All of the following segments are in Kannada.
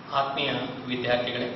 ಆತ್ಮೀಯ ವಿದ್ಯಾರ್ಥಿಗಳೇ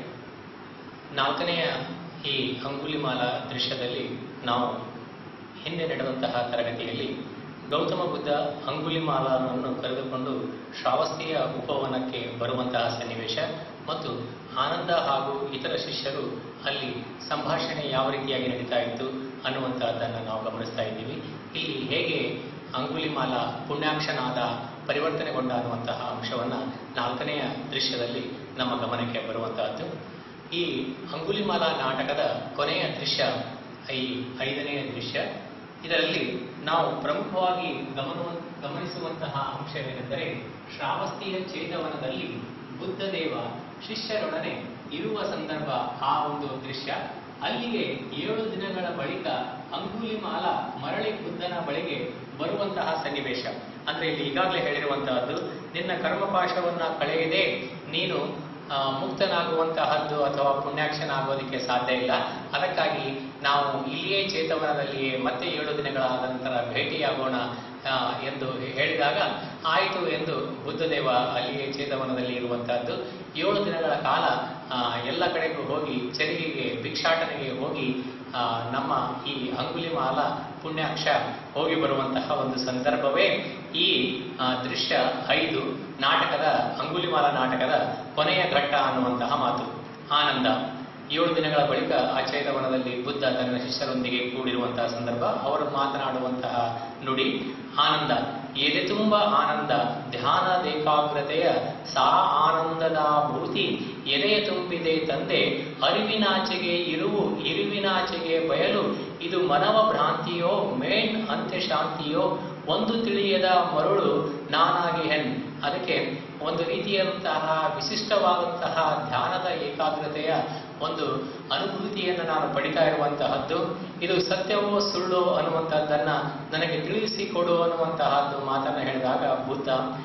ನಾಲ್ಕನೆಯ ಈ ಅಂಗುಲಿಮಾಲ ದೃಶ್ಯದಲ್ಲಿ ನಾವು ಹಿಂದೆ ನಡೆದಂತಹ ತರಗತಿಯಲ್ಲಿ ಗೌತಮ ಬುದ್ಧ ಅಂಗುಲಿಮಾಲನನ್ನು ಕರೆದುಕೊಂಡು ಶ್ರಾವಸ್ತಿಯ ಉಪವನಕ್ಕೆ ಬರುವಂತಹ ಸನ್ನಿವೇಶ ಮತ್ತು ಆನಂದ ಹಾಗೂ ಇತರ ಶಿಷ್ಯರು ಅಲ್ಲಿ ಸಂಭಾಷಣೆ ಯಾವ ರೀತಿಯಾಗಿ ನಡೀತಾ ಇತ್ತು ಅನ್ನುವಂತಹದ್ದನ್ನು ನಾವು ಗಮನಿಸ್ತಾ ಇದ್ದೀವಿ ಇಲ್ಲಿ ಹೇಗೆ ಅಂಗುಲಿಮಾಲ ಪುಣ್ಯಾಕ್ಷನಾದ ಪರಿವರ್ತನೆಗೊಂಡ ಅನ್ನುವಂತಹ ಅಂಶವನ್ನು ನಾಲ್ಕನೆಯ ದೃಶ್ಯದಲ್ಲಿ ನಮ್ಮ ಗಮನಕ್ಕೆ ಬರುವಂತಹದ್ದು ಈ ಅಂಗುಲಿಮಾಲ ನಾಟಕದ ಕೊನೆಯ ದೃಶ್ಯ ಈ ಐದನೆಯ ದೃಶ್ಯ ಇದರಲ್ಲಿ ನಾವು ಪ್ರಮುಖವಾಗಿ ಗಮನ ಗಮನಿಸುವಂತಹ ಅಂಶವೇನೆಂದರೆ ಶ್ರಾವಸ್ತಿಯ ಚೇತವನದಲ್ಲಿ ಬುದ್ಧದೇವ ಶಿಷ್ಯರೊಡನೆ ಇರುವ ಸಂದರ್ಭ ಆ ಒಂದು ದೃಶ್ಯ ಅಲ್ಲಿಗೆ ಏಳು ದಿನಗಳ ಬಳಿಕ ಅಂಗುಲಿಮಾಲ ಮರಳಿ ಬುದ್ಧನ ಬಳಿಗೆ ಬರುವಂತಹ ಸನ್ನಿವೇಶ ಅಂದ್ರೆ ಇಲ್ಲಿ ಈಗಾಗಲೇ ಹೇಳಿರುವಂತಹದ್ದು ನಿನ್ನ ಕರ್ಮಪಾಶವನ್ನ ಕಳೆಯದೆ ನೀನು ಆ, ಮುಕ್ತನಾಗುವಂತಹದ್ದು ಅಥವಾ ಪುಣ್ಯಾಕ್ಷನ ಆಗೋದಕ್ಕೆ ಸಾಧ್ಯ ಇಲ್ಲ ಅದಕ್ಕಾಗಿ ನಾವು ಇಲ್ಲಿಯೇ ಚೇತವನದಲ್ಲಿಯೇ ಮತ್ತೆ ಏಳು ದಿನಗಳಾದ ನಂತರ ಭೇಟಿಯಾಗೋಣ ಆ, ಎಂದು ಹೇಳಿದಾಗ ಆಯಿತು ಎಂದು ಬುದ್ಧದೇವ ಅಲ್ಲಿಯೇ ಚೇತವನದಲ್ಲಿ ಇರುವಂತಹದ್ದು ಏಳು ದಿನಗಳ ಕಾಲ ಆ, ಎಲ್ಲ ಕಡೆಗೂ ಹೋಗಿ ಚರಿಗೆಗೆ ಭಿಕ್ಷಾಟನೆಗೆ ಹೋಗಿ ಆ, ನಮ್ಮ ಈ ಅಂಗುಲಿಮಾಲ ಪುಣ್ಯಾಕ್ಷ ಹೋಗಿ ಬರುವಂತಹ ಒಂದು ಸಂದರ್ಭವೇ ಈ ಆ, ದೃಶ್ಯ ಐದು ನಾಟಕದ ಅಂಗುಲಿಮಾಲ ನಾಟಕದ ಕೊನೆಯ ಘಟ್ಟ ಅನ್ನುವಂತಹ ಮಾತು ಆನಂದ ಏಳು ದಿನಗಳ ಬಳಿಕ ಆ ಚೈತವನದಲ್ಲಿ ಬುದ್ಧ ತನ್ನ ಶಿಷ್ಯರೊಂದಿಗೆ ಕೂಡಿರುವಂತಹ ಸಂದರ್ಭ ಅವರು ಮಾತನಾಡುವಂತಹ ನುಡಿ ಆನಂದ ಎದೆ ತುಂಬ ಆನಂದ ಧ್ಯಾನ ಏಕಾಗ್ರತೆಯ ಸಾ ಆನಂದದ ಭೂತಿ ಎದೆಯ ತುಂಬಿದೆ ತಂದೆ ಅರಿವಿನಾಚೆಗೆ ಇರುವು ಇರುವಿನಾಚೆಗೆ ಬಯಲು ಇದು ಮನವ ಭ್ರಾಂತಿಯೋ ಮೇನ್ ಅಂತ್ಯ ಶಾಂತಿಯೋ ಒಂದು ತಿಳಿಯದ ಮರುಳು ನಾನಾಗಿ ಹೆಣ್ ಅದಕ್ಕೆ ಒಂದು ರೀತಿಯಾದಂತಹ ವಿಶಿಷ್ಟವಾದಂತಹ ಧ್ಯಾನದ ಏಕಾಗ್ರತೆಯ ಒಂದು ಅನುಭೂತಿಯನ್ನು ನಾನು ಪಡಿತಾ ಇರುವಂತಹದ್ದು ಇದು ಸತ್ಯವೋ ಸುಳ್ಳು ಅನ್ನುವಂತಹದ್ದನ್ನ ನನಗೆ ತಿಳಿಸಿಕೊಡು ಅನ್ನುವಂತಹದ್ದು ಮಾತನ್ನ ಹೇಳಿದಾಗ ಬುದ್ಧ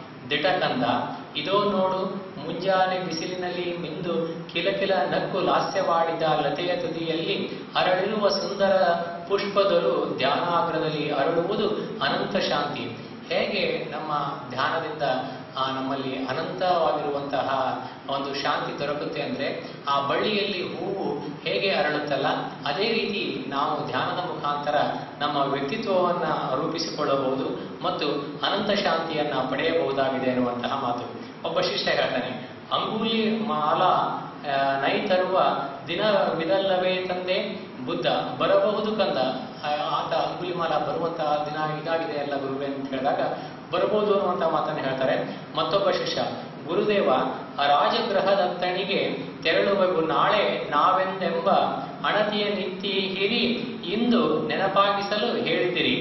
ದಿಟಕಂದ ಇದೋ ನೋಡು ಮುಂಜಾನೆ ಬಿಸಿಲಿನಲ್ಲಿ ಮಿಂದು ಕಿಲಕಿಲ ನಕ್ಕು ಲಾಸ್ಯವಾಡಿದ ಲತೆಯ ತುದಿಯಲ್ಲಿ ಅರಳಿರುವ ಸುಂದರ ಪುಷ್ಪದೊಲು ಧ್ಯಾನಾಗ್ರದಲ್ಲಿ ಅರಳುವುದು ಅನಂತ ಶಾಂತಿ ಹೇಗೆ ನಮ್ಮ ಧ್ಯಾನದಿಂದ ಆ, ನಮ್ಮಲ್ಲಿ ಅನಂತವಾಗಿರುವಂತಹ ಒಂದು ಶಾಂತಿ ದೊರಕುತ್ತೆ ಅಂದ್ರೆ ಆ ಬಳ್ಳಿಯಲ್ಲಿ ಹೂವು ಹೇಗೆ ಅರಳುತ್ತಲ್ಲ ಅದೇ ರೀತಿ ನಾವು ಧ್ಯಾನದ ಮುಖಾಂತರ ನಮ್ಮ ವ್ಯಕ್ತಿತ್ವವನ್ನ ರೂಪಿಸಿಕೊಳ್ಳಬಹುದು ಮತ್ತು ಅನಂತ ಶಾಂತಿಯನ್ನ ಪಡೆಯಬಹುದಾಗಿದೆ ಅನ್ನುವಂತಹ ಮಾತು ಒಬ್ಬ ಶಿಷ್ಯ ಹೇಳ್ತಾನೆ ಅಂಗುಲಿ ಮಾಲ ಆ, ನೈ ತರುವ ದಿನವಿದಲ್ಲವೇ ತಂದೆ ಬುದ್ಧ ಬರಬಹುದು ಕಂದ ಆ, ಆತ ಅಂಗುಲಿಮಾಲ ಬರುವಂತಹ ದಿನ ಇದಾಗಿದೆ ಅಲ್ಲ ಗುರುವೇ ಅಂತ ಹೇಳಿದಾಗ ಬರಬಹುದು ಅನ್ನುವಂತ ಮಾತನ್ನು ಹೇಳ್ತಾರೆ ಮತ್ತೊಬ್ಬ ಶಿಷ್ಯ ಗುರುದೇವ ಆ ರಾಜಗೃಹದತ್ತಣಿಗೆ ತೆರಳುವೆವು ನಾಳೆ ನಾವೆಂದೆಂಬ ಅಣತಿಯ ನಿತ್ಯ ಹಿರಿ ಇಂದು ನೆನಪಾಗಿಸಲು ಹೇಳಿದಿರಿ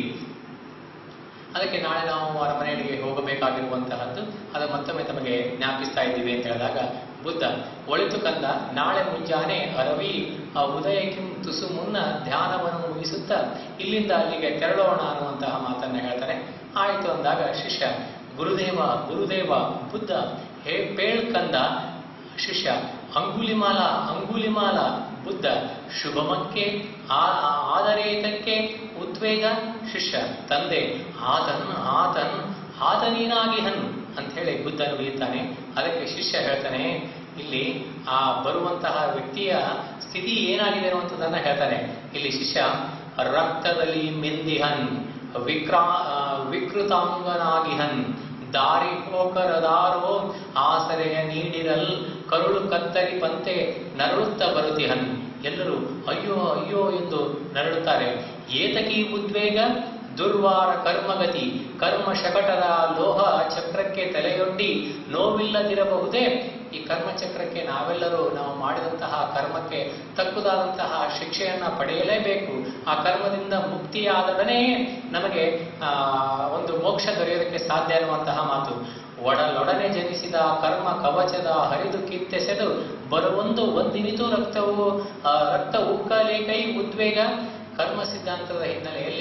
ಅದಕ್ಕೆ ನಾಳೆ ನಾವು ಅರಮನೆಗೆ ಹೋಗಬೇಕಾಗಿರುವಂತಹದ್ದು ಅದು ಮತ್ತೊಮ್ಮೆ ತಮಗೆ ಜ್ಞಾಪಿಸ್ತಾ ಇದ್ದೀವಿ ಅಂತ ಹೇಳಿದಾಗ ಬುದ್ಧ ಒಳಿತು ಕಂದ ನಾಳೆ ಮುಂಜಾನೆ ಅರವಿ ಆ ಉದಯಕ್ಕೆ ತುಸು ಮುನ್ನ ಧ್ಯಾನವನ್ನು ಮುಗಿಸುತ್ತಾ ಇಲ್ಲಿಂದ ಅಲ್ಲಿಗೆ ತೆರಳೋಣ ಅನ್ನುವಂತಹ ಮಾತನ್ನ ಹೇಳ್ತಾರೆ ಆಯಿತು ಅಂದಾಗ ಶಿಷ್ಯ ಗುರುದೇವ ಗುರುದೇವ ಬುದ್ಧ ಹೇ ಪೇಳ್ ಕಂದ ಶಿಷ್ಯ ಅಂಗುಲಿಮಾಲ ಅಂಗುಲಿಮಾಲ ಬುದ್ಧ ಶುಭಮಕ್ಕೆ ಆ ಆ- ಆದರೇತಕ್ಕೆ ಉದ್ವೇಗ ಶಿಷ್ಯ ತಂದೆ ಆತನ್ ಆತನ್ ಆತನೀನಾಗಿ ಹನ್ ಅಂತ ಹೇಳಿ ಬುದ್ಧ ನುಡಿಯುತ್ತಾನೆ ಅದಕ್ಕೆ ಶಿಷ್ಯ ಹೇಳ್ತಾನೆ ಇಲ್ಲಿ ಆ ಬರುವಂತಹ ವ್ಯಕ್ತಿಯ ಸ್ಥಿತಿ ಏನಾಗಿದೆ ಅನ್ನುವಂಥದ್ದನ್ನ ಹೇಳ್ತಾನೆ ಇಲ್ಲಿ ಶಿಷ್ಯ ರಕ್ತದಲ್ಲಿ ಮೆಂದಿಹನ್ ವಿಕ್ರಾ ಆ, ವಿಕೃತಾಂಗನಾಗಿಹನ್ ದಾರಿ ಹೋಕರದಾರೋ ಆಸರೆಯ ನೀಡಿರಲ್ ಕರುಳು ಕತ್ತರಿ ಪಂತೆ ನರಳುತ್ತ ಬರುತಿಹನ್ ಎಲ್ಲರೂ ಅಯ್ಯೋ ಅಯ್ಯೋ ಎಂದು ನರಳುತ್ತಾರೆ ಏತಕಿ ಉದ್ವೇಗ ದುರ್ವಾರ ಕರ್ಮಗತಿ ಕರ್ಮ ಶಕಟದ ಲೋಹ ಚಕ್ರಕ್ಕೆ ತಲೆಯೊಡ್ಡಿ ನೋವಿಲ್ಲದಿರಬಹುದೇ ಈ ಕರ್ಮಚಕ್ರಕ್ಕೆ ನಾವೆಲ್ಲರೂ ನಾವು ಮಾಡಿದಂತಹ ಕರ್ಮಕ್ಕೆ ತಕ್ಕುದಾದಂತಹ ಶಿಕ್ಷೆಯನ್ನ ಪಡೆಯಲೇಬೇಕು ಆ ಕರ್ಮದಿಂದ ಮುಕ್ತಿಯಾದೊಡನೆ ನಮಗೆ ಆ ಒಂದು ಮೋಕ್ಷ ದೊರೆಯೋದಕ್ಕೆ ಸಾಧ್ಯ ಅನ್ನುವಂತಹ ಮಾತು ಒಡಲೊಡನೆ ಜನಿಸಿದ ಕರ್ಮ ಕವಚದ ಹರಿದು ಕಿತ್ತೆಸೆದು ಬರುವೊಂದು ಒಂದಿನಿತು ರಕ್ತವು ಆ, ರಕ್ತ ಉಕ್ಕಲೇಕೈ ಉದ್ವೇಗ ಕರ್ಮ ಸಿದ್ಧಾಂತದ ಹಿನ್ನೆಲೆಯಲ್ಲಿ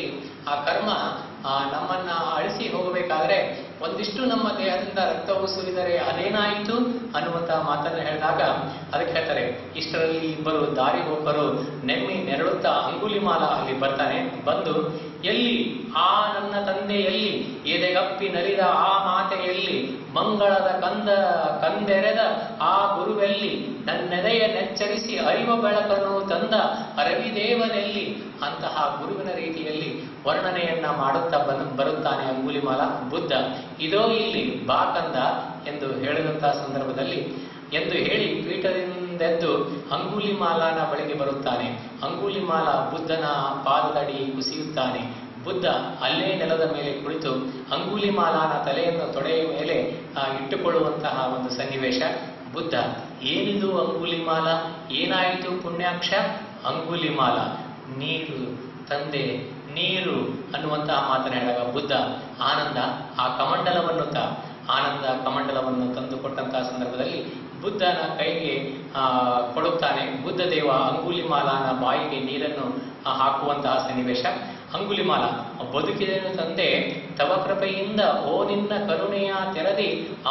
ಆ ಕರ್ಮ ಆ, ನಮ್ಮನ್ನ ಅಳಿಸಿ ಹೋಗಬೇಕಾದ್ರೆ ಒಂದಿಷ್ಟು ನಮ್ಮ ದೇಹದಿಂದ ರಕ್ತವು ಸುರಿದರೆ ಅದೇನಾಯಿತು ಅನ್ನುವಂತ ಮಾತನ್ನ ಹೇಳಿದಾಗ ಅದಕ್ಕೆ ಹೇಳ್ತಾರೆ ಇಷ್ಟರಲ್ಲಿ ಇಬ್ಬರು ದಾರಿ ಹೋಗರು ನೆಮ್ಮಿ ನೆರಳುತ್ತಾ ಅಂಗುಲಿಮಾಲ ಅಲ್ಲಿ ಬರ್ತಾನೆ ಬಂದು ಎಲ್ಲಿ ಆ ನನ್ನ ತಂದೆ ಎಲ್ಲಿ ಎದೆಗಪ್ಪಿ ನಲಿದ ಆ ಮಾತೆಯಲ್ಲಿ ಮಂಗಳದ ಕಂದ ಕಂದೆರೆದ ಆ ಗುರುವೆಲ್ಲಿ ನನ್ನೆದೆಯ ನೆಚ್ಚರಿಸಿ ಅರಿವ ಬೆಳಕನ್ನು ತಂದ ರವಿದೇವನೆಲ್ಲಿ ಅಂತಹ ಗುರುವಿನ ರೀತಿಯಲ್ಲಿ ವರ್ಣನೆಯನ್ನ ಮಾಡುತ್ತಾ ಬನ್ ಬರುತ್ತಾನೆ ಅಂಗುಲಿಮಾಲ ಬುದ್ಧ ಇದೋ ಇಲ್ಲಿ ಬಾ ಕಂದ ಎಂದು ಹೇಳಿದಂತಹ ಸಂದರ್ಭದಲ್ಲಿ ಎಂದು ಹೇಳಿ ಪೀಠದಿಂದೆದ್ದು ಅಂಗುಲಿಮಾಲನ ಬಳಿಗೆ ಬರುತ್ತಾನೆ ಅಂಗುಲಿಮಾಲ ಬುದ್ಧನ ಪಾದದಡಿ ಕುಸಿಯುತ್ತಾನೆ ಬುದ್ಧ ಅಲ್ಲೇ ನೆಲದ ಮೇಲೆ ಕುಳಿತು ಅಂಗುಲಿಮಾಲನ ತಲೆಯನ್ನು ತೊಡೆಯ ಮೇಲೆ ಆ, ಇಟ್ಟುಕೊಳ್ಳುವಂತಹ ಒಂದು ಸನ್ನಿವೇಶ ಬುದ್ಧ ಏನಿದು ಅಂಗುಲಿಮಾಲ ಏನಾಯಿತು ಪುಣ್ಯಾಕ್ಷ ಅಂಗುಲಿಮಾಲ ನೀರು ತಂದೆ ನೀರು ಅನ್ನುವಂತಹ ಮಾತನ್ನ ಹೇಳಿದಾಗ ಬುದ್ಧ ಆನಂದ ಆ ಕಮಂಡಲವನ್ನು ತ ಆನಂದ ಕಮಂಡಲವನ್ನು ತಂದು ಕೊಟ್ಟಂತಹ ಸಂದರ್ಭದಲ್ಲಿ ಬುದ್ಧನ ಕೈಗೆ ಆ, ಕೊಡುತ್ತಾನೆ ಬುದ್ಧ ದೇವ ಅಂಗುಲಿಮಾಲನ ಬಾಯಿಗೆ ನೀರನ್ನು ಆ, ಹಾಕುವಂತಹ ಸನ್ನಿವೇಶ ಅಂಗುಲಿಮಾಲ ಬದುಕಿದೆನು ತಂದೆ ತವ ಕೃಪೆಯಿಂದ ಓ ನಿನ್ನ ಕರುಣೆಯ ತೆರದಿ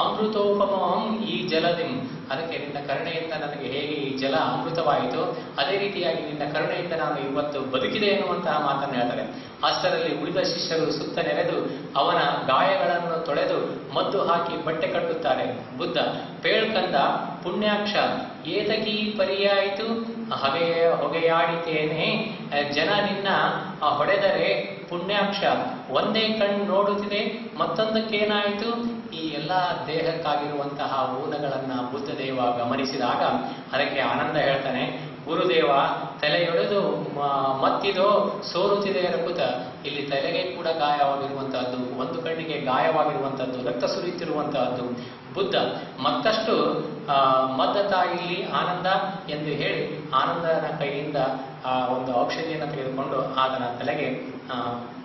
ಅಮೃತೋಪಮಂ ಈ ಜಲದಿಂ ಅದಕ್ಕೆ ನಿನ್ನ ಕರುಣೆಯಿಂದ ನನಗೆ ಹೇಗೆ ಈ ಜಲ ಅಮೃತವಾಯಿತು ಅದೇ ರೀತಿಯಾಗಿ ನಿನ್ನ ಕರುಣೆಯಿಂದ ನಾನು ಇವತ್ತು ಬದುಕಿದೆ ಎನ್ನುವಂತಹ ಮಾತನ್ನು ಹೇಳ್ತಾರೆ ಅಷ್ಟರಲ್ಲಿ ಉಳಿದ ಶಿಷ್ಯರು ಸುತ್ತ ನೆರೆದು ಅವನ ಗಾಯಗಳನ್ನು ತೊಳೆದು ಮದ್ದು ಹಾಕಿ ಬಟ್ಟೆ ಕಟ್ಟುತ್ತಾರೆ ಬುದ್ಧ ಪೇಳ್ಕಂದ ಪುಣ್ಯಾಕ್ಷ ಏತಕಿ ಪರಿಯಾಯಿತು ಹವೆ ಹೊಗೆಯಾಡಿತೇನೆ ಜನ ನಿನ್ನ ಆ, ಹೊಡೆದರೆ ಪುಣ್ಯಾಕ್ಷ ಒಂದೇ ಕಣ್ಣು ನೋಡುತ್ತಿದೆ ಮತ್ತೊಂದಕ್ಕೇನಾಯಿತು ಈ ಎಲ್ಲ ದೇಹಕ್ಕಾಗಿರುವಂತಹ ಊನಗಳನ್ನ ಬುದ್ಧದೇವ ಗಮನಿಸಿದಾಗ ಅದಕ್ಕೆ ಆನಂದ ಹೇಳ್ತಾನೆ ಗುರುದೇವ ತಲೆಯೊಡೆದು ಮ- ಮತ್ತಿದೋ ಸೋರುತ್ತಿದೆ ರಕುತ ಇಲ್ಲಿ ತಲೆಗೆ ಕೂಡ ಗಾಯವಾಗಿರುವಂತಹದ್ದು ಒಂದು ಕಣ್ಣಿಗೆ ಗಾಯವಾಗಿರುವಂತಹದ್ದು ರಕ್ತ ಸುರಿಯುತ್ತಿರುವಂತಹದ್ದು ಬುದ್ಧ ಮತ್ತಷ್ಟು ಆ, ಮದ್ದತ ಇಲ್ಲಿ ಆನಂದ ಎಂದು ಹೇಳಿ ಆನಂದನ ಕೈಯಿಂದ ಆ ಒಂದು ಔಷಧಿಯನ್ನು ತೆಗೆದುಕೊಂಡು ಆತನ ತಲೆಗೆ ಆ,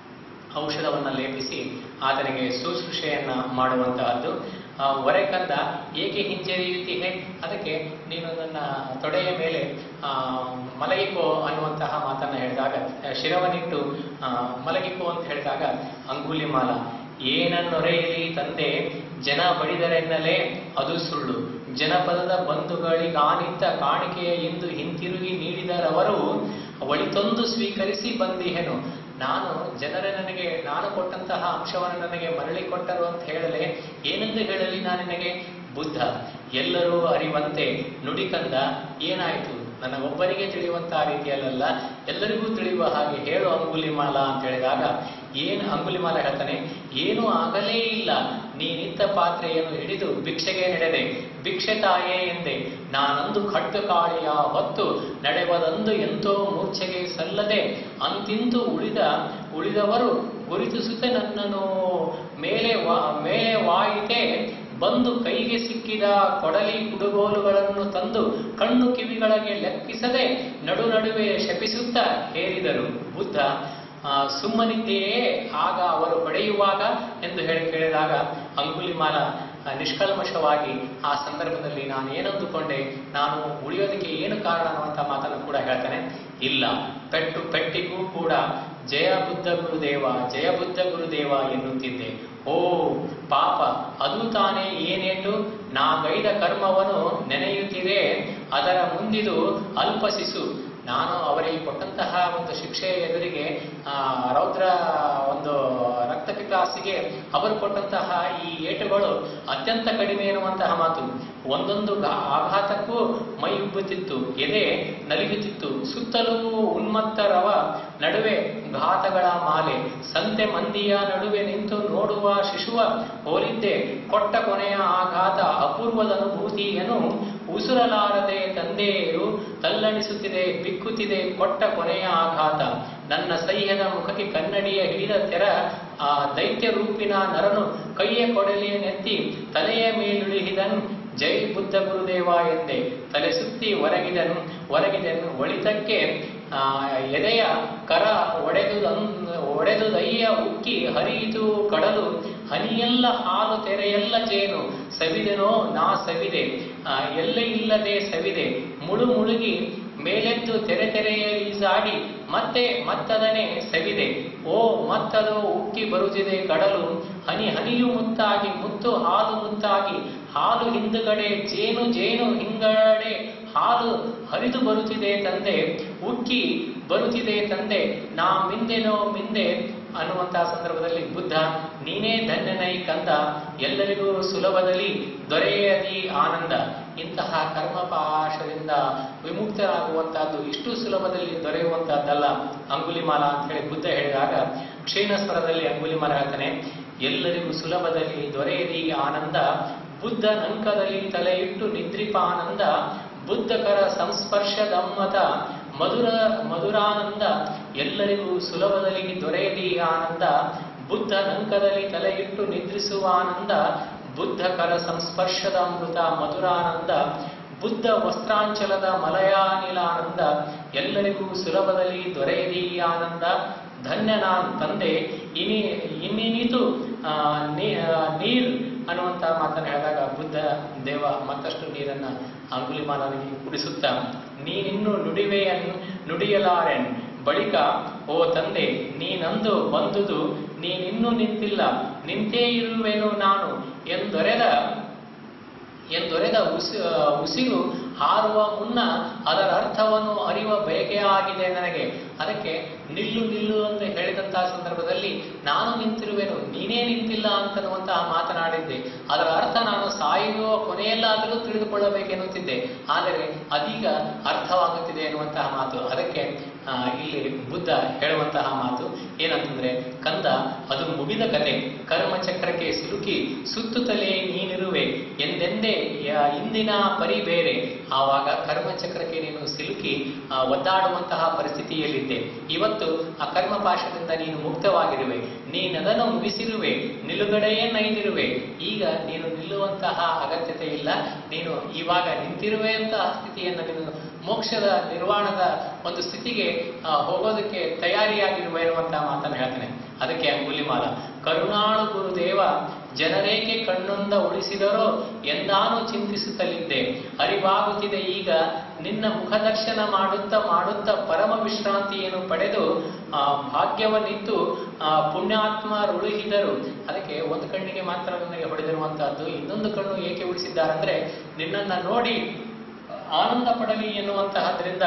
ಔಷಧವನ್ನು ಲೇಪಿಸಿ ಆತನಿಗೆ ಶುಶ್ರೂಷೆಯನ್ನ ಮಾಡುವಂತಹದ್ದು ಆ, ಹೊರೆಕಂದ ಏಕೆ ಹಿಂಜರಿಯುತ್ತೀಹೆ ಅದಕ್ಕೆ ನೀನು ನನ್ನ ತೊಡೆಯ ಮೇಲೆ ಆ, ಮಲಗಿಕೋ ಅನ್ನುವಂತಹ ಮಾತನ್ನ ಹೇಳಿದಾಗ ಆ, ಶಿರವನ್ನಿಟ್ಟು ಆ, ಮಲಗಿಕೋ ಅಂತ ಹೇಳಿದಾಗ ಅಂಗುಲಿಮಾಲ ಏನನ್ನೊರೆಯಲಿ ತಂದೆ ಜನ ಬಡಿದರೆನ್ನಲೇ ಅದು ಸುಳ್ಳು ಜನಪದದ ಬಂಧುಗಳಿಗಾನಿದ್ದ ಕಾಣಿಕೆಯ ಎಂದು ಹಿಂತಿರುಗಿ ನೀಡಿದರವರು ಒಳಿತೊಂದು ಸ್ವೀಕರಿಸಿ ಬಂದಿಹೆನು ನಾನು ಜನರೇ ನನಗೆ ನಾನು ಕೊಟ್ಟಂತಹ ಅಂಶವನ್ನು ನನಗೆ ಮರಳಿ ಕೊಟ್ಟರು ಅಂತ ಹೇಳಲೆ ಏನೆಂದು ಹೇಳಲಿ ನಾನು ನಿನಗೆ ಬುದ್ಧ ಎಲ್ಲರೂ ಅರಿವಂತೆ ನುಡಿಕಂದ ಏನಾಯಿತು ನನಗೊಬ್ಬರಿಗೆ ತಿಳಿಯುವಂತಹ ರೀತಿಯಲ್ಲ ಎಲ್ಲರಿಗೂ ತಿಳಿಯುವ ಹಾಗೆ ಹೇಳು ಅಂಗುಲಿಮಾಲ ಅಂತ ಹೇಳಿದಾಗ ಏನು ಅಂಗುಲಿಮಾಲ ಹೇಳ್ತಾನೆ ಏನೂ ಆಗಲೇ ಇಲ್ಲ ನೀನಿತ್ತ ಪಾತ್ರೆಯನ್ನು ಹಿಡಿದು ಭಿಕ್ಷೆಗೆ ನಡೆದೆ ಭಿಕ್ಷೆ ತಾಯೇ ಎಂದೆ ನಾನಂದು ಖಡ್ಗ ಕಾಳಿಯ ಹೊತ್ತು ನಡೆವದಂದು ಎಂತೋ ಮೂರ್ಛೆಗೆ ಸಲ್ಲದೆ ಅಂತಿಂತು ಉಳಿದ ಉಳಿದವರು ಗುರುತಿಸುತ್ತೆ ನನ್ನನ್ನು ಮೇಲೆ ವಾ ಮೇಲೆ ವಾಯಿತೆ ಬಂದು ಕೈಗೆ ಸಿಕ್ಕಿದ ಕೊಡಲಿ ಕುಡುಗೋಲುಗಳನ್ನು ತಂದು ಕಣ್ಣು ಕಿವಿಗಳಿಗೆ ಲೆಕ್ಕಿಸದೆ ನಡು ನಡುವೆ ಶಪಿಸುತ್ತಾ ಹೇರಿದರು ಬುದ್ಧ ಆ, ಸುಮ್ಮನಿದ್ದೆಯೇ ಆಗ ಅವರು ಹೊಡೆಯುವಾಗ ಎಂದು ಹೇಳಿ ಕೇಳಿದಾಗ ಅಂಗುಲಿಮಾಲ ಆ, ನಿಷ್ಕಲ್ಮಶವಾಗಿ ಆ ಸಂದರ್ಭದಲ್ಲಿ ನಾನು ಏನಂದುಕೊಂಡೆ ನಾನು ಉಳಿಯೋದಕ್ಕೆ ಏನು ಕಾರಣ ಅನ್ನುವಂಥ ಮಾತನ್ನು ಕೂಡ ಹೇಳ್ತಾನೆ ಇಲ್ಲ ಪೆಟ್ಟು ಪೆಟ್ಟಿಗೂ ಕೂಡ ಜಯ ಬುದ್ಧ ಗುರುದೇವ ಜಯ ಬುದ್ಧ ಗುರುದೇವ ಎನ್ನುತ್ತಿದ್ದೆ ಓ ಪಾಪ ಅದು ತಾನೇ ಏನೇಟು ನಾಗೈದ ಕರ್ಮವನ್ನು ನೆನೆಯುತ್ತಿದೆ ಅದರ ಮುಂದಿದು ಅಲ್ಪಸಿಸು ನಾನು ಅವರಿಗೆ ಕೊಟ್ಟಂತಹ ಒಂದು ಶಿಕ್ಷೆಯ ಎದುರಿಗೆ ಆ, ರೌದ್ರ ಒಂದು ರಕ್ತ ಪಿಪಾಸಿಗೆ ಅವರು ಕೊಟ್ಟಂತಹ ಈ ಏಟುಗಳು ಅತ್ಯಂತ ಕಡಿಮೆ ಎನ್ನುವಂತಹ ಮಾತು ಒಂದೊಂದು ಗಾ- ಆಘಾತಕ್ಕೂ ಮೈ ಉಬ್ಬುತ್ತಿತ್ತು ಎದೆ ನಲಿಯುತ್ತಿತ್ತು ಸುತ್ತಲೂ ಉನ್ಮತ್ತರವ ನಡುವೆ ಘಾತಗಳ ಮಾಲೆ ಸಂತೆ ಮಂದಿಯ ನಡುವೆ ನಿಂತು ನೋಡುವ ಶಿಶುವ ಹೋಲಿದ್ದೆ ಕೊಟ್ಟ ಕೊನೆಯ ಆಘಾತ ಅಪೂರ್ವದ ಅನುಭೂತಿಯನ್ನು ಉಸುರಲಾರದೆ ತಂದೆಯರು ತಲ್ಲಣಿಸುತ್ತಿದೆ ಬಿಕ್ಕುತ್ತಿದೆ ಕೊಟ್ಟ ಕೊನೆಯ ಆಘಾತ ನನ್ನ ಸಹ್ಯದ ಮುಖಕ್ಕೆ ಕನ್ನಡಿಯ ಹಿಡಿದ ತೆರ ಆ ದೈತ್ಯ ರೂಪಿನ ನರನು ಕೈಯ ಕೊಡಲಿಯ ನೆತ್ತಿ ತಲೆಯ ಮೇಲಿಳಿಹಿದನು ಜೈ ಬುದ್ಧ ಗುರುದೇವ ಎಂದೆ ತಲೆ ಸುತ್ತಿ ಹೊರಗಿದನು ಹೊರಗಿದನು ಒಳಿತಕ್ಕೆ ಆ, ಎದೆಯ ಕರ ಒಡೆದು ಒಡೆದುದಯ್ಯ ಉಕ್ಕಿ ಹರಿಯಿತು ಕಡಲು ಹನಿಯೆಲ್ಲ ಹಾಲು ತೆರೆಯೆಲ್ಲ ಜೇನು ಸವಿದೆನೋ ನಾ ಸವಿದೆ ಆ, ಎಲ್ಲೆ ಇಲ್ಲದೆ ಸವಿದೆ ಮುಳು ಮುಳುಗಿ ಮೇಲೆದ್ದು ತೆರೆ ತೆರೆಯ ಈಸಾಡಿ ಮತ್ತೆ ಮತ್ತದನೆ ಸವಿದೆ ಓ ಮತ್ತದು ಉಕ್ಕಿ ಬರುತ್ತಿದೆ ಕಡಲು ಹನಿ ಹನಿಯು ಮುತ್ತಾಗಿ ಮುತ್ತು ಹಾಲು ಮುತ್ತಾಗಿ ಹಾಲು ಹಿಂದುಗಡೆ ಜೇನು ಜೇನು ಹಿಂಗಡೆ ಹಾಲು ಹರಿದು ಬರುತ್ತಿದೆ ತಂದೆ ಉಕ್ಕಿ ಬರುತ್ತಿದೆ ತಂದೆ ನಾ ಮಿಂದೆನೋ ಮಿಂದೆ ಅನ್ನುವಂತಹ ಸಂದರ್ಭದಲ್ಲಿ ಬುದ್ಧ ನೀನೇ ಧನ್ಯನೈ ಕಂದ ಎಲ್ಲರಿಗೂ ಸುಲಭದಲ್ಲಿ ದೊರೆಯದಿ ಆನಂದ ಇಂತಹ ಕರ್ಮಪಾಶದಿಂದ ವಿಮುಕ್ತರಾಗುವಂತಹದ್ದು ಇಷ್ಟು ಸುಲಭದಲ್ಲಿ ದೊರೆಯುವಂತಹದ್ದಲ್ಲ ಅಂಗುಲಿಮಾಲ ಅಂತ ಹೇಳಿ ಬುದ್ಧ ಹೇಳಿದಾಗ ಕ್ಷೀಣ ಸ್ವರದಲ್ಲಿ ಅಂಗುಲಿಮಾಲ ಹೇಳ್ತಾನೆ ಎಲ್ಲರಿಗೂ ಸುಲಭದಲ್ಲಿ ದೊರೆಯದಿ ಆನಂದ ಬುದ್ಧ ನಂಕದಲ್ಲಿ ತಲೆ ಇಟ್ಟು ನಿದ್ರಿಪಾನಂದ ಬುದ್ಧಕರ ಸಂಸ್ಪರ್ಶದಮ್ಮತ ಮಧುರ ಮಧುರಾನಂದ ಎಲ್ಲರಿಗೂ ಸುಲಭದಲ್ಲಿ ದೊರೆಯಲಿ ಆನಂದ ಬುದ್ಧ ನಂಕದಲ್ಲಿ ತಲೆ ಇಟ್ಟು ನಿದ್ರಿಸುವ ಆನಂದ ಬುದ್ಧ ಕರ ಸಂಸ್ಪರ್ಶದ ಅಮೃತ ಮಧುರಾನಂದ ಬುದ್ಧ ವಸ್ತ್ರಾಂಚಲದ ಮಲಯಾನಿಲಾನಂದ ಎಲ್ಲರಿಗೂ ಸುಲಭದಲ್ಲಿ ದೊರೆಯಲಿ ಆನಂದ ಧನ್ಯ ನಾನ್ ತಂದೆ ಇನಿ ಇನ್ನಿನಿತು ಆ, ನೀ- ಆ, ನೀರ್ ಅನ್ನುವಂತ ಮಾತನ್ನು ಹೇಳಿದಾಗ ಬುದ್ಧ ದೇವ ಮತ್ತಷ್ಟು ನೀರನ್ನ ಅಂಗುಲಿಮಾಲನಿಗೆ ಕುಡಿಸುತ್ತಾ ನೀನಿನ್ನು ನುಡಿವೆಯನ್ ನುಡಿಯಲಾರೆನ್ ಬಳಿಕ ಓ ತಂದೆ ನೀನಂದು ಬಂದುದು ನೀನಿನ್ನೂ ನಿಂತಿಲ್ಲ ನಿಂತೇ ಇರುವೆನು ನಾನು ಎಂದೊರೆದ ಎಂದೊರೆದ ಉಸಿ ಉಸಿರು ಹಾರುವ ಮುನ್ನ ಅದರ ಅರ್ಥವನ್ನು ಅರಿವ ಬಯಕೆ ಆಗಿದೆ ನನಗೆ ಅದಕ್ಕೆ ನಿಲ್ಲು ನಿಲ್ಲು ಅಂತ ಹೇಳಿದಂತಹ ಸಂದರ್ಭದಲ್ಲಿ ನಾನು ನಿಂತಿರುವೆನು ನೀನೇ ನಿಂತಿಲ್ಲ ಅಂತನ್ನುವಂತಹ ಮಾತನಾಡಿದ್ದೆ ಅದರ ಅರ್ಥ ನಾನು ಸಾಯುವ ಕೊನೆಯಲ್ಲಾದರೂ ತಿಳಿದುಕೊಳ್ಳಬೇಕೆನ್ನುತ್ತಿದ್ದೆ ಆದರೆ ಅದೀಗ ಅರ್ಥವಾಗುತ್ತಿದೆ ಎನ್ನುವಂತಹ ಮಾತು ಅದಕ್ಕೆ ಆ, ಇಲ್ಲಿ ಬುದ್ಧ ಹೇಳುವಂತಹ ಮಾತು ಏನಂತಂದ್ರೆ ಕಂದ ಅದು ಮುಗಿದ ಕತೆ ಕರ್ಮಚಕ್ರಕ್ಕೆ ಸಿಲುಕಿ ಸುತ್ತುತ್ತಲೇ ನೀನಿರುವೆ ಎಂದೆಂದೇ ಯ- ಇಂದಿನ ಪರಿ ಬೇರೆ ಆವಾಗ ಕರ್ಮಚಕ್ರಕ್ಕೆ ನೀನು ಸಿಲುಕಿ ಆ, ಒದ್ದಾಡುವಂತಹ ಪರಿಸ್ಥಿತಿಯಲ್ಲಿದ್ದೆ ಇವತ್ತು ಆ ಕರ್ಮಪಾಶದಿಂದ ನೀನು ಮುಕ್ತವಾಗಿರುವೆ ನೀನದನ್ನು ಮುಗಿಸಿರುವೆ ನಿಲುಗಡೆಯೇ ನೈದಿರುವೆ ಈಗ ನೀನು ನಿಲ್ಲುವಂತಹ ಅಗತ್ಯತೆ ಇಲ್ಲ ನೀನು ಇವಾಗ ನಿಂತಿರುವೆಂತಹ ಸ್ಥಿತಿಯನ್ನು ನೀನು ಮೋಕ್ಷದ ನಿರ್ವಾಣದ ಒಂದು ಸ್ಥಿತಿಗೆ ಆ, ಹೋಗೋದಕ್ಕೆ ತಯಾರಿಯಾಗಿರುವ ಎನ್ನುವಂತಹ ಮಾತನ್ನು ಹೇಳ್ತಾನೆ ಅದಕ್ಕೆ ಅಂಗುಲಿಮಾಲ ಕರುಣಾಳು ಗುರುದೇವ ಜನರೇಕೆ ಕಣ್ಣೊಂದ ಉಳಿಸಿದರೋ ಎಂದಾನು ಚಿಂತಿಸುತ್ತಲಿದ್ದೆ ಅರಿವಾಗುತ್ತಿದೆ ಈಗ ನಿನ್ನ ಮುಖದರ್ಶನ ಮಾಡುತ್ತಾ ಮಾಡುತ್ತಾ ಪರಮ ವಿಶ್ರಾಂತಿಯನ್ನು ಪಡೆದು ಆ, ಭಾಗ್ಯವನ್ನಿತ್ತು ಆ, ಪುಣ್ಯಾತ್ಮರುಳುಹಿದರು ಅದಕ್ಕೆ ಒಂದು ಕಣ್ಣಿಗೆ ಮಾತ್ರ ನನಗೆ ಹೊಡೆದಿರುವಂತಹದ್ದು ಇನ್ನೊಂದು ಕಣ್ಣು ಏಕೆ ಉಳಿಸಿದ್ದಾರಂದ್ರೆ ನಿನ್ನನ್ನ ನೋಡಿ ಆನಂದ ಪಡಲಿ ಎನ್ನುವಂತಹದ್ರಿಂದ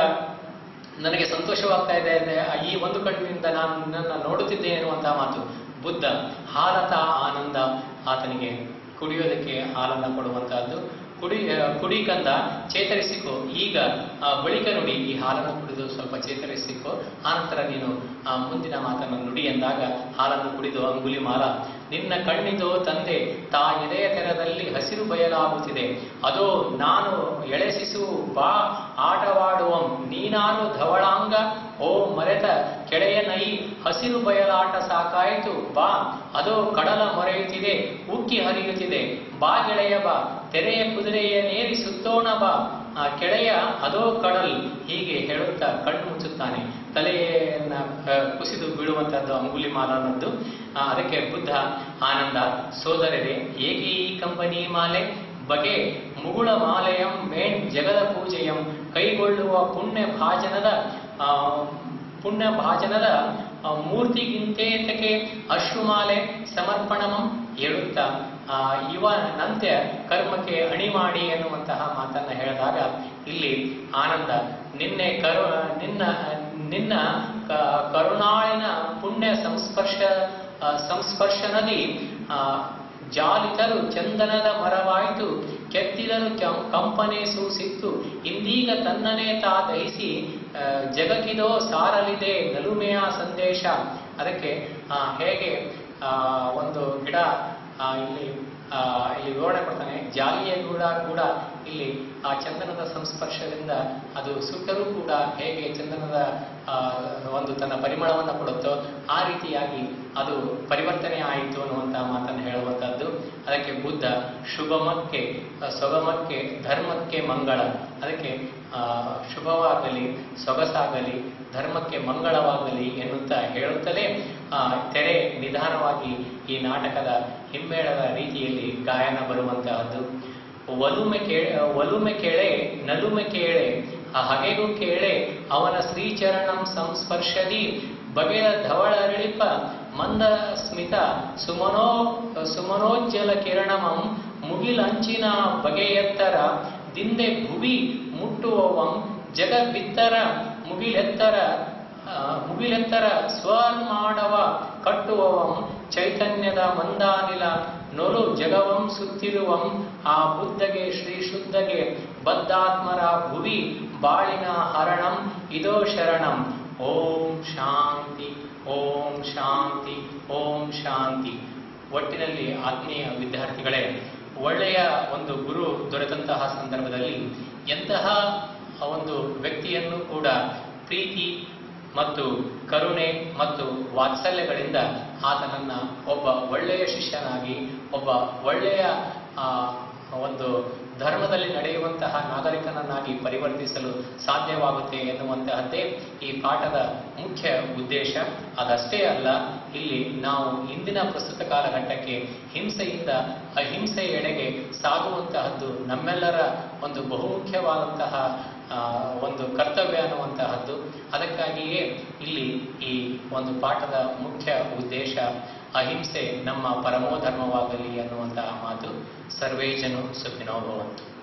ನನಗೆ ಸಂತೋಷವಾಗ್ತಾ ಇದೆ ಅಂದ್ರೆ ಈ ಒಂದು ಕಣ್ಣಿನಿಂದ ನಾನು ನಿನ್ನನ್ನು ನೋಡುತ್ತಿದ್ದೇನೆ ಎನ್ನುವಂತಹ ಮಾತು ಬುದ್ಧ ಹಾಲತ ಆನಂದ ಆತನಿಗೆ ಕುಡಿಯೋದಕ್ಕೆ ಹಾಲನ್ನ ಕೊಡುವಂತಹದ್ದು ಕುಡಿ ಆ, ಕುಡಿ ಕಂದ ಚೇತರಿಸಿಕೋ ಈಗ ಆ, ಬಳಿಕ ನುಡಿ ಈ ಹಾಲನ್ನು ಕುಡಿದು ಸ್ವಲ್ಪ ಚೇತರಿಸಿಕೋ ಆನಂತರ ನೀನು ಆ, ಮುಂದಿನ ಮಾತನ್ನು ನುಡಿ ಎಂದಾಗ ಹಾಲನ್ನು ಕುಡಿದು ಅಂಗುಲಿ ಮಾಲ ನಿನ್ನ ಕಣ್ಣಿದು ತಂದೆ ತಾ ಎದೆಯ ತೆರದಲ್ಲಿ ಹಸಿರು ಬಯಲಾಗುತ್ತಿದೆ ಅದೋ ನಾನು ಎಳೆಸಿಸು ಬಾ ಆಟವಾಡುವಂ ನೀನಾನು ಧವಳಾಂಗ ಓ ಮರೆತ ಕೆಳೆಯ ನೈ ಹಸಿರು ಬಯಲಾಟ ಸಾಕಾಯಿತು ಬಾ ಅದೋ ಕಡಲ ಮೊರೆಯುತ್ತಿದೆ ಉಕ್ಕಿ ಹರಿಯುತ್ತಿದೆ ಬಾ ಗೆಳೆಯ ಬಾ ತೆರೆಯ ಕುದುರೆಯ ನೇರಿ ಸುತ್ತೋಣ ಬಾ ಆ ಕೆಳೆಯ ಅದೋ ಕಡಲ್ ಹೀಗೆ ಹೇಳುತ್ತಾ ಕಣ್ಣು ಮುಚ್ಚುತ್ತಾನೆ ತಲೆಯನ್ನ ಆ, ಕುಸಿದು ಬೀಳುವಂತಹದ್ದು ಅಂಗುಲಿ ಮಾಲನದ್ದು ಆ, ಅದಕ್ಕೆ ಬುದ್ಧ ಆನಂದ ಸೋದರರೇ ಏಕೆ ಈ ಕಂಪನಿ ಮಾಲೆ ಬಗೆ ಮುಗುಳ ಮಾಲೆಯಂ ಮೇಣ್ ಜಗದ ಪೂಜೆಯಂ ಕೈಗೊಳ್ಳುವ ಪುಣ್ಯ ಭಾಜನದ ಆ, ಪುಣ್ಯ ಭಾಜನದ ಆ, ಮೂರ್ತಿಗಿಂತೇತಕ್ಕೆ ಅಶ್ರುಮಾಲೆ ಸಮರ್ಪಣಮಂ ಹೇಳುತ್ತಾ ಆ, ಇವನಂತೆ ಕರ್ಮಕ್ಕೆ ಅಣಿ ಮಾಡಿ ಎನ್ನುವಂತಹ ಮಾತನ್ನ ಹೇಳಿದಾಗ ಇಲ್ಲಿ ಆನಂದ ನಿನ್ನೆ ಕರು ನಿನ್ನ ನಿನ್ನ ಕ- ಕರುಣಾಳಿನ ಪುಣ್ಯ ಸಂಸ್ಪರ್ಶ ಆ, ಸಂಸ್ಪರ್ಶನದಿ ಆ, ಜಾಲಿತರು ಚಂದನದ ಮರವಾಯಿತು ಕೆತ್ತಿದರು ಕೆಂ- ಕಂಪನೆ ಸೂಸಿತ್ತು ಇಂದೀಗ ತನ್ನನೇ ತಾ ದಹಿಸಿ ಆ, ಜಗಕ್ಕಿದೋ ಸಾರಲಿದೆ ನಲುಮೆಯ ಸಂದೇಶ ಅದಕ್ಕೆ ಆ, ಹೇಗೆ ಆ, ಒಂದು ಗಿಡ ಆ, ಇಲ್ಲಿ ಆ, ಇಲ್ಲಿ ವಿವರಣೆ ಕೊಡ್ತಾನೆ ಜಾಲಿಯ ಕೂಡ ಕೂಡ ಇಲ್ಲಿ ಆ ಚಂದನದ ಸಂಸ್ಪರ್ಶದಿಂದ ಅದು ಸುಟ್ಟರೂ ಕೂಡ ಹೇಗೆ ಚಂದನದ ಆ, ಒಂದು ತನ್ನ ಪರಿಮಳವನ್ನು ಕೊಡುತ್ತೋ ಆ ರೀತಿಯಾಗಿ ಅದು ಪರಿವರ್ತನೆ ಆಯಿತು ಅನ್ನುವಂತಹ ಮಾತನ್ನು ಹೇಳುವಂತಹದ್ದು ಅದಕ್ಕೆ ಬುದ್ಧ ಶುಭಮಕ್ಕೆ ಆ, ಸೊಗಮಕ್ಕೆ ಧರ್ಮಕ್ಕೆ ಮಂಗಳ ಅದಕ್ಕೆ ಆ, ಶುಭವಾಗಲಿ ಸೊಗಸಾಗಲಿ ಧರ್ಮಕ್ಕೆ ಮಂಗಳವಾಗಲಿ ಎನ್ನುತ್ತಾ ಹೇಳುತ್ತಲೇ ಆ, ತೆರೆ ನಿಧಾನವಾಗಿ ಈ ನಾಟಕದ ಹಿಮ್ಮೇಳದ ರೀತಿಯಲ್ಲಿ ಗಾಯನ ಬರುವಂತಹದ್ದು ಒಲುಮೆ ಕೇ ಒಲುಮೆ ಕೇಳೆ ನಲುಮೆ ಕೇಳೆ ಆ ಹಗೆಗೂ ಕೇಳೆ ಅವನ ಶ್ರೀಚರಣಂ ಸಂಸ್ಪರ್ಶದಿ ಬಗೆಯ ಧವಳರಳಿಪ ಮಂದ ಸ್ಮಿತ ಸುಮನೋ ಸುಮನೋಜ್ಜಲ ಕಿರಣಮಂ ಮುಗಿಲಂಚಿನ ಬಗೆಯೆತ್ತರ ದಿಂದೆ ಭುವಿ ಮುಟ್ಟುವವಂ ಜಗವಿತ್ತರ ಮುಗಿಲೆತ್ತರ ಆ, ಮುಗಿಲೆತ್ತರ ಸ್ವರ್ಮಾಡವ ಕಟ್ಟುವವಂ ಚೈತನ್ಯದ ಮಂದಾನಿಲ ನೊಲು ಜಗವಂ ಸುತ್ತಿರುವಂ ಆ ಬುದ್ಧಗೆ ಶ್ರೀ ಶುದ್ಧಗೆ ಬದ್ಧಾತ್ಮರ ಭುವಿ ಬಾಳಿನ ಹರಣಂ ಇದೋ ಶರಣಂ ಓಂ ಶಾಂತಿ ಓಂ ಶಾಂತಿ ಓಂ ಶಾಂತಿ ಒಟ್ಟಿನಲ್ಲಿ ಆತ್ಮೀಯ ವಿದ್ಯಾರ್ಥಿಗಳೇ ಒಳ್ಳೆಯ ಒಂದು ಗುರು ದೊರೆತಂತಹ ಸಂದರ್ಭದಲ್ಲಿ ಎಂತಹ ಒಂದು ವ್ಯಕ್ತಿಯನ್ನು ಕೂಡ ಪ್ರೀತಿ ಮತ್ತು ಕರುಣೆ ಮತ್ತು ವಾತ್ಸಲ್ಯಗಳಿಂದ ಆತನನ್ನ ಒಬ್ಬ ಒಳ್ಳೆಯ ಶಿಷ್ಯನಾಗಿ ಒಬ್ಬ ಒಳ್ಳೆಯ ಆ, ಒಂದು ಧರ್ಮದಲ್ಲಿ ನಡೆಯುವಂತಹ ನಾಗರಿಕನನ್ನಾಗಿ ಪರಿವರ್ತಿಸಲು ಸಾಧ್ಯವಾಗುತ್ತೆ ಎನ್ನುವಂತಹದ್ದೇ ಈ ಪಾಠದ ಮುಖ್ಯ ಉದ್ದೇಶ ಅದಷ್ಟೇ ಅಲ್ಲ ಇಲ್ಲಿ ನಾವು ಇಂದಿನ ಪ್ರಸ್ತುತ ಕಾಲಘಟ್ಟಕ್ಕೆ ಹಿಂಸೆಯಿಂದ ಅಹಿಂಸೆಯೆಡೆಗೆ ಸಾಗುವಂತಹದ್ದು ನಮ್ಮೆಲ್ಲರ ಒಂದು ಬಹುಮುಖ್ಯವಾದಂತಹ ಆ, ಒಂದು ಕರ್ತವ್ಯ ಅನ್ನುವಂತಹದ್ದು ಅದಕ್ಕಾಗಿಯೇ ಇಲ್ಲಿ ಈ ಒಂದು ಪಾಠದ ಮುಖ್ಯ ಉದ್ದೇಶ ಅಹಿಂಸೆ ನಮ್ಮ ಪರಮೋ ಧರ್ಮವಾಗಲಿ ಅನ್ನುವಂತಹ ಮಾತು ಸರ್ವೇ ಜನ ಸುಖಿನೋ ಭವಂತು